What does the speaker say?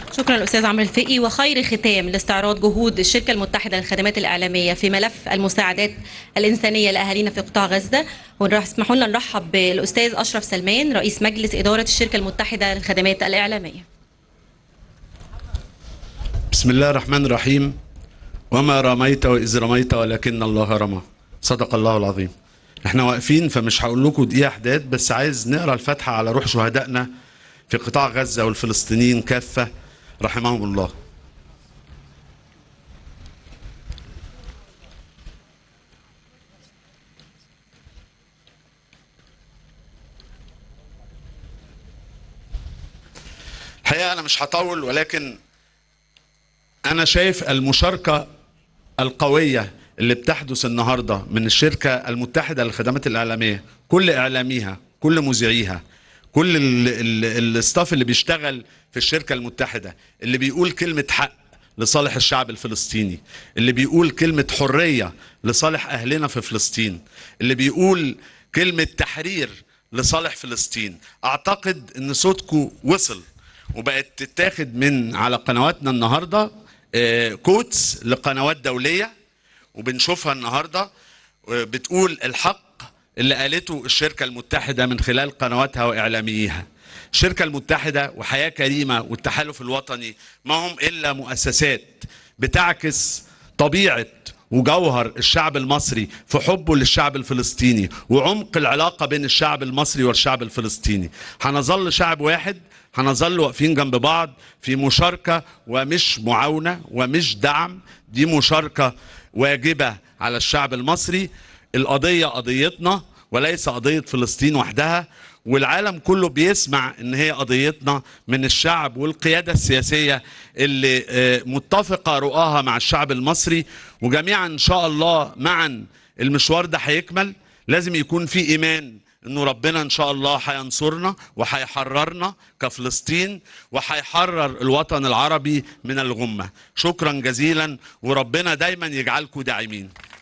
شكرا الاستاذ عمرو الفقي وخير ختام لاستعراض جهود الشركه المتحده للخدمات الاعلاميه في ملف المساعدات الانسانيه لاهالينا في قطاع غزه ونروح اسمحوا لنا نرحب بالاستاذ اشرف سلمان رئيس مجلس اداره الشركه المتحده للخدمات الاعلاميه بسم الله الرحمن الرحيم وما رميت وإذ رميت ولكن الله رمى صدق الله العظيم احنا واقفين فمش هقول لكم دقيقة احداث بس عايز نقرا الفاتحة على روح شهدائنا في قطاع غزة والفلسطينيين كافة رحمهم الله الحقيقة أنا مش هطول ولكن أنا شايف المشاركة القوية اللي بتحدث النهاردة من الشركة المتحدة للخدمات الإعلامية كل إعلاميها كل مذيعيها كل ال- ال- الاستاف اللي بيشتغل في الشركة المتحدة اللي بيقول كلمة حق لصالح الشعب الفلسطيني اللي بيقول كلمة حرية لصالح أهلنا في فلسطين اللي بيقول كلمة تحرير لصالح فلسطين أعتقد أن صوتكم وصل وبقت تتاخد من على قنواتنا النهارده آه، كوتس لقنوات دوليه وبنشوفها النهارده آه، بتقول الحق اللي قالته الشركه المتحده من خلال قنواتها واعلامييها. الشركه المتحده وحياه كريمه والتحالف الوطني ما هم الا مؤسسات بتعكس طبيعه وجوهر الشعب المصري في حبه للشعب الفلسطيني وعمق العلاقه بين الشعب المصري والشعب الفلسطيني. هنظل شعب واحد هنظل واقفين جنب بعض في مشاركة ومش معاونة ومش دعم دي مشاركة واجبة على الشعب المصري القضية قضيتنا وليس قضية فلسطين وحدها والعالم كله بيسمع ان هي قضيتنا من الشعب والقيادة السياسية اللي آه، متفقة رؤاها مع الشعب المصري وجميعا ان شاء الله معا المشوار ده هيكمل لازم يكون في ايمان انه ربنا ان شاء الله هينصرنا وهيحررنا كفلسطين وهيحرر الوطن العربي من الغمه شكرا جزيلا وربنا دايما يجعلكم داعمين